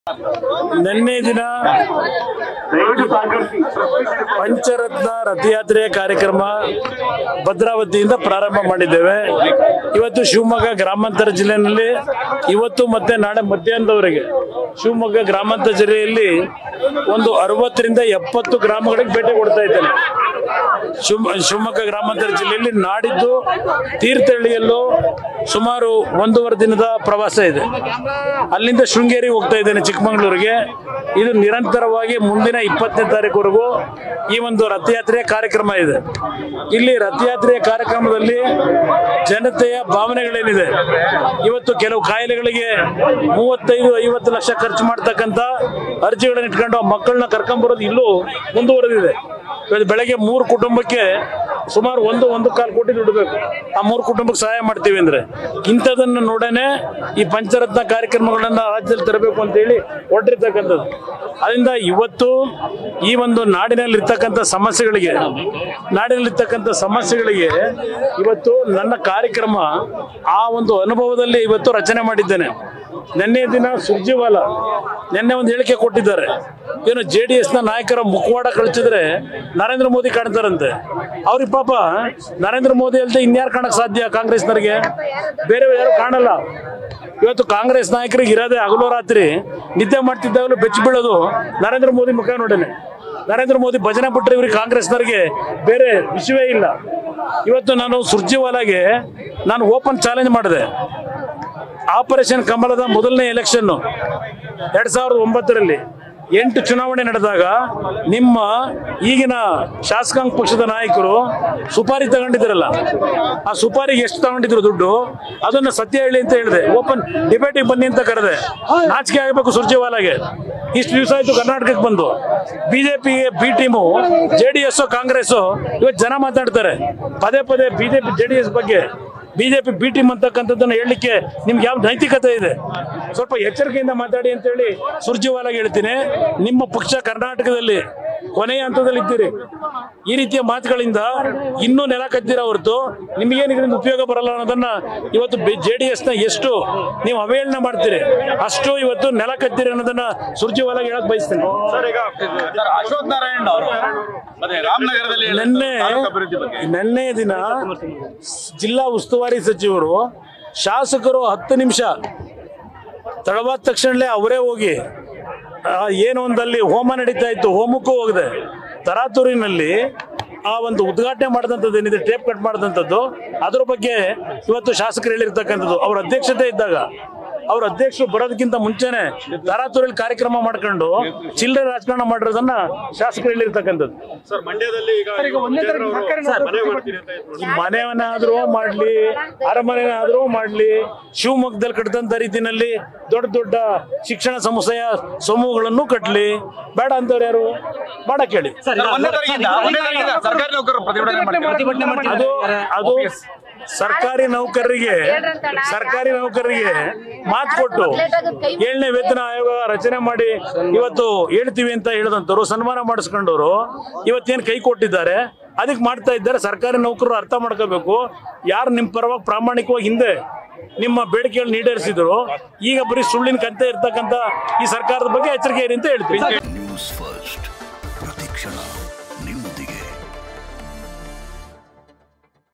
ನಿನ್ನೆ ದಿನ ಪಂಚರತ್ನ ರಥಯಾತ್ರೆಯ ಕಾರ್ಯಕ್ರಮ ಭದ್ರಾವತಿಯಿಂದ ಪ್ರಾರಂಭ ಮಾಡಿದ್ದೇವೆ ಇವತ್ತು ಶಿವಮೊಗ್ಗ ಗ್ರಾಮಾಂತರ ಜಿಲ್ಲೆಯಲ್ಲಿ ಇವತ್ತು ಮತ್ತೆ ನಾಳೆ ಮಧ್ಯಾಹ್ನದವರೆಗೆ ಶಿವಮೊಗ್ಗ ಗ್ರಾಮಾಂತರ ಜಿಲ್ಲೆಯಲ್ಲಿ ಒಂದು ಅರವತ್ತರಿಂದ ಎಪ್ಪತ್ತು ಗ್ರಾಮಗಳಿಗೆ ಭೇಟಿ ಕೊಡ್ತಾ ಇದ್ದೇನೆ ಶಿವ ಶಿವಮೊಗ್ಗ ಗ್ರಾಮಾಂತರ ಜಿಲ್ಲೆಯಲ್ಲಿ ನಾಡಿದ್ದು ತೀರ್ಥಹಳ್ಳಿಯಲ್ಲೂ ಸುಮಾರು ಒಂದೂವರೆ ದಿನದ ಪ್ರವಾಸ ಇದೆ ಅಲ್ಲಿಂದ ಶೃಂಗೇರಿ ಹೋಗ್ತಾ ಇದ್ದೇನೆ ಚಿಕ್ಕಮಗಳೂರಿಗೆ ಇದು ನಿರಂತರವಾಗಿ ಮುಂದಿನ ಇಪ್ಪತ್ತನೇ ತಾರೀಕುವರೆಗೂ ಈ ಒಂದು ರಥಯಾತ್ರೆಯ ಕಾರ್ಯಕ್ರಮ ಇದೆ ಇಲ್ಲಿ ರಥಯಾತ್ರೆಯ ಕಾರ್ಯಕ್ರಮದಲ್ಲಿ ಜನತೆಯ ಭಾವನೆಗಳೇನಿದೆ ಇವತ್ತು ಕೆಲವು ಕಾಯಿಲೆಗಳಿಗೆ ಮೂವತ್ತೈದು ಐವತ್ತು ಲಕ್ಷ ಖರ್ಚು ಮಾಡ್ತಕ್ಕಂಥ ಅರ್ಜಿಗಳನ್ನ ಇಟ್ಕೊಂಡು ಆ ಮಕ್ಕಳನ್ನ ಕರ್ಕೊಂಡ್ಬರೋದು ಇಲ್ಲೂ ಮುಂದುವರೆದಿದೆ ಇವತ್ತು ಬೆಳಗ್ಗೆ ಮೂರು ಕುಟುಂಬಕ್ಕೆ ಸುಮಾರು ಒಂದು ಒಂದು ಕಾಲು ಕೋಟಿ ದುಡ್ಡು ಬೇಕು ಆ ಮೂರು ಕುಟುಂಬಕ್ಕೆ ಸಹಾಯ ಮಾಡ್ತೀವಿ ಅಂದ್ರೆ ಇಂಥದನ್ನು ನೋಡೇನೆ ಈ ಪಂಚರತ್ನ ಕಾರ್ಯಕ್ರಮಗಳನ್ನ ರಾಜ್ಯದಲ್ಲಿ ತರಬೇಕು ಅಂತ ಹೇಳಿ ಹೊರಟಿರ್ತಕ್ಕಂಥದ್ದು ಅದರಿಂದ ಇವತ್ತು ಈ ಒಂದು ನಾಡಿನಲ್ಲಿರ್ತಕ್ಕಂಥ ಸಮಸ್ಯೆಗಳಿಗೆ ನಾಡಿನಲ್ಲಿರ್ತಕ್ಕಂಥ ಸಮಸ್ಯೆಗಳಿಗೆ ಇವತ್ತು ನನ್ನ ಕಾರ್ಯಕ್ರಮ ಆ ಒಂದು ಅನುಭವದಲ್ಲಿ ಇವತ್ತು ರಚನೆ ಮಾಡಿದ್ದೇನೆ ನಿನ್ನೆ ದಿನ ಸುರ್ಜಿವಾಲ ನಿನ್ನೆ ಒಂದು ಹೇಳಿಕೆ ಕೊಟ್ಟಿದ್ದಾರೆ ಏನು ಜೆ ಡಿ ಎಸ್ನ ನಾಯಕರ ಮುಖವಾಡ ಕಳಿಸಿದ್ರೆ ನರೇಂದ್ರ ಮೋದಿ ಕಾಣ್ತಾರಂತೆ ಅವ್ರಿಗೆ ಪಾಪ ನರೇಂದ್ರ ಮೋದಿ ಅಲ್ಲದೆ ಇನ್ಯಾರು ಕಾಣಕ್ ಸಾಧ್ಯ ಕಾಂಗ್ರೆಸ್ನವರಿಗೆ ಬೇರೆ ಯಾರು ಕಾಣಲ್ಲ ಇವತ್ತು ಕಾಂಗ್ರೆಸ್ ನಾಯಕರಿಗೆ ಇರೋದೇ ಹಗಲು ರಾತ್ರಿ ನಿದ್ದೆ ಮಾಡ್ತಿದ್ದಾಗಲೂ ಬೆಚ್ಚಿ ಬೀಳೋದು ನರೇಂದ್ರ ಮೋದಿ ಮುಖ ನೋಡೇನೆ ನರೇಂದ್ರ ಮೋದಿ ಭಜನೆ ಬಿಟ್ಟರೆ ಇವ್ರಿಗೆ ಕಾಂಗ್ರೆಸ್ನವರಿಗೆ ಬೇರೆ ವಿಷಯವೇ ಇಲ್ಲ ಇವತ್ತು ನಾನು ಸುರ್ಜಿವಾಲಾಗೆ ನಾನು ಓಪನ್ ಚಾಲೆಂಜ್ ಮಾಡಿದೆ ಆಪರೇಷನ್ ಕಮಲದ ಮೊದಲನೇ ಎಲೆಕ್ಷನ್ ಎರಡ್ ಸಾವಿರದ ಒಂಬತ್ತರಲ್ಲಿ ಎಂಟು ಚುನಾವಣೆ ನಡೆದಾಗ ನಿಮ್ಮ ಈಗಿನ ಶಾಸಕಾಂಗ ಪಕ್ಷದ ನಾಯಕರು ಸುಪಾರಿ ತಗೊಂಡಿದ್ರಲ್ಲ ಆ ಸುಪಾರಿಗೆ ಎಷ್ಟು ತಗೊಂಡಿದ್ರು ದುಡ್ಡು ಅದನ್ನ ಸತ್ಯ ಹೇಳಿ ಅಂತ ಹೇಳಿದೆ ಓಪನ್ ಡಿಬೇಟಿಗೆ ಬನ್ನಿ ಅಂತ ಕರೆದೆ ನಾಚಿಕೆ ಆಗಬೇಕು ಸುರ್ಜೇವಾಲಾಗೆ ಇಷ್ಟು ದಿವಸ ಆಯ್ತು ಕರ್ನಾಟಕಕ್ಕೆ ಬಂದು ಬಿಜೆಪಿಗೆ B team J D S Congress ಇವತ್ತು ಜನ ಮಾತಾಡ್ತಾರೆ ಪದೇ ಪದೇ ಬಿಜೆಪಿ ಜೆ ಡಿ ಎಸ್ ಬಗ್ಗೆ ಬಿಜೆಪಿ ಬಿ ಟೀಮ್ ಅಂತಕ್ಕಂಥದ್ದನ್ನ ಹೇಳಲಿಕ್ಕೆ ನಿಮ್ಗೆ ಯಾವ ನೈತಿಕತೆ ಇದೆ ಸ್ವಲ್ಪ ಎಚ್ಚರಿಕೆಯಿಂದ ಮಾತಾಡಿ ಅಂತ ಹೇಳಿ ಸುರ್ಜಿವಾಲಾಗಿ ಹೇಳ್ತೀನಿ ನಿಮ್ಮ ಪಕ್ಷ ಕರ್ನಾಟಕದಲ್ಲಿ ಕೊನೆಯ ಹಂತದಲ್ಲಿ ಇದ್ದೀರಿ ಈ ರೀತಿಯ ಮಾತುಗಳಿಂದ ಇನ್ನೂ ನೆಲ ಕದ್ದಿರೋ ಹೊರತು ನಿಮಗೇನು ಇದರಿಂದ ಉಪಯೋಗ ಬರಲ್ಲ ಅನ್ನೋದನ್ನ ಇವತ್ತು ಜೆ ಡಿ ಎಸ್ನ ಎಷ್ಟು ನೀವು ಅವಹೇಳನ ಮಾಡ್ತೀರಿ ಅಷ್ಟು ಇವತ್ತು ನೆಲ ಕದ್ದಿರಿ ಅನ್ನೋದನ್ನ ಸುರ್ಜಿವಾಲಾಗಿ ಹೇಳಕ್ ಬಯಸ್ತೀನಿ ಸರ್ ಈಗ ಸರ್ ಅಶ್ವಥ್ ನಾರಾಯಣ್ ಅವರು ಮತ್ತೆ ರಾಮನಗರದಲ್ಲಿ ನಿನ್ನೆ ತಾಲೂಕು ಅಭಿವೃದ್ಧಿ ಬಗ್ಗೆ ನಿನ್ನೆ ದಿನ ಜಿಲ್ಲಾ ಉಸ್ತುವಾರಿ ಸಚಿವರು ಶಾಸಕರು ಹತ್ತು ನಿಮಿಷ ತಡವಾದ ತಕ್ಷಣಲೇ ಅವರೇ ಹೋಗಿ ಆ, ಏನು ಒಂದಲ್ಲಿ ಹೋಮ ನಡೀತಾ ಇತ್ತು ಹೋಮಕ್ಕೂ ಹೋಗದೆ ತರಾತುರಿನಲ್ಲಿ ಆ ಒಂದು ಉದ್ಘಾಟನೆ ಮಾಡಿದಂಥದ್ದು ಏನಿದೆ ಟೇಪ್ ಕಟ್ ಮಾಡಿದಂಥದ್ದು ಅದ್ರ ಬಗ್ಗೆ ಇವತ್ತು ಶಾಸಕರು ಹೇಳಿರ್ತಕ್ಕಂಥದ್ದು ಅವ್ರ ಅಧ್ಯಕ್ಷತೆ ಇದ್ದಾಗ ಅವ್ರ ಅಧ್ಯಕ್ಷರು ಬರೋದಕ್ಕಿಂತ ಮುಂಚೆನೆ ತರಾತುರಿಯಲ್ಲಿ ಕಾರ್ಯಕ್ರಮ ಮಾಡ್ಕೊಂಡು ಚಿಲ್ಲರೆ ರಾಜಕಾರಣ ಮಾಡಿರೋದನ್ನ ಶಾಸಕರು ಹೇಳಿರ್ತಕ್ಕಂಥದ್ದು ಸರ್ ಮಂಡ್ಯದಲ್ಲಿ ಈಗ ವಿಜೇಂದ್ರ ಅವರು ಮನೆ ಮಾಡ್ತೀನಿ ಅಂತ ಇದ್ರು. ಈ ಮನೆಯನ್ನಾದ್ರೂ ಮಾಡ್ಲಿ ಅರಮನೆನಾದ್ರೂ ಮಾಡ್ಲಿ ಶಿವಮೊಗ್ಗದಲ್ಲಿ ಕಟ್ಟಿದಂತ ರೀತಿನಲ್ಲಿ ದೊಡ್ಡ ದೊಡ್ಡ ಶಿಕ್ಷಣ ಸಂಸ್ಥೆಯ ಸಮೂಹಗಳನ್ನು ಕಟ್ಲಿ ಬೇಡ ಅಂತವ್ರು ಯಾರು ಬೇಡ ಕೇಳಿ ಸರ್, ಒಂದನೇ ತಾರೀಕಿಂದ ಒಂದನೇ ತಾರೀಕಿಂದ ಸರ್ಕಾರಿ ನೌಕರರು ಪ್ರತಿಭಟನೆ ಮಾಡ್ತಾರೆ ಅದು ಅದು ಸರ್ಕಾರಿ ನೌಕರರಿಗೆ ಸರ್ಕಾರಿ ನೌಕರರಿಗೆ ಮಾತು ಕೊಟ್ಟು ಏಳನೇ ವೇತನ ಆಯೋಗ ರಚನೆ ಮಾಡಿ ಇವತ್ತು ಹೇಳ್ತೀವಿ ಅಂತ ಹೇಳಿದಂತವ್ರು ಸನ್ಮಾನ ಮಾಡಿಸ್ಕೊಂಡವರು ಇವತ್ತೇನು ಕೈ ಕೊಟ್ಟಿದ್ದಾರೆ ಅದಕ್ಕೆ ಮಾಡ್ತಾ ಇದ್ದಾರೆ ಸರ್ಕಾರಿ ನೌಕರರು ಅರ್ಥ ಮಾಡ್ಕೋಬೇಕು ಯಾರು ನಿಮ್ಮ ಪರವಾಗಿ ಪ್ರಾಮಾಣಿಕವಾಗಿ ಹಿಂದೆ ನಿಮ್ಮ ಬೇಡಿಕೆಗಳನ್ನ ಈಡೇರಿಸಿದ್ರು ಈಗ ಬರೀ ಸುಳ್ಳಿನ ಕಂತೆ ಇರ್ತಕ್ಕಂಥ ಈ ಸರ್ಕಾರದ ಬಗ್ಗೆ ಎಚ್ಚರಿಕೆ ಇರಿ ಅಂತ ಹೇಳ್ತೀವಿ ನ್ಯೂಸ್ ಫಸ್ಟ್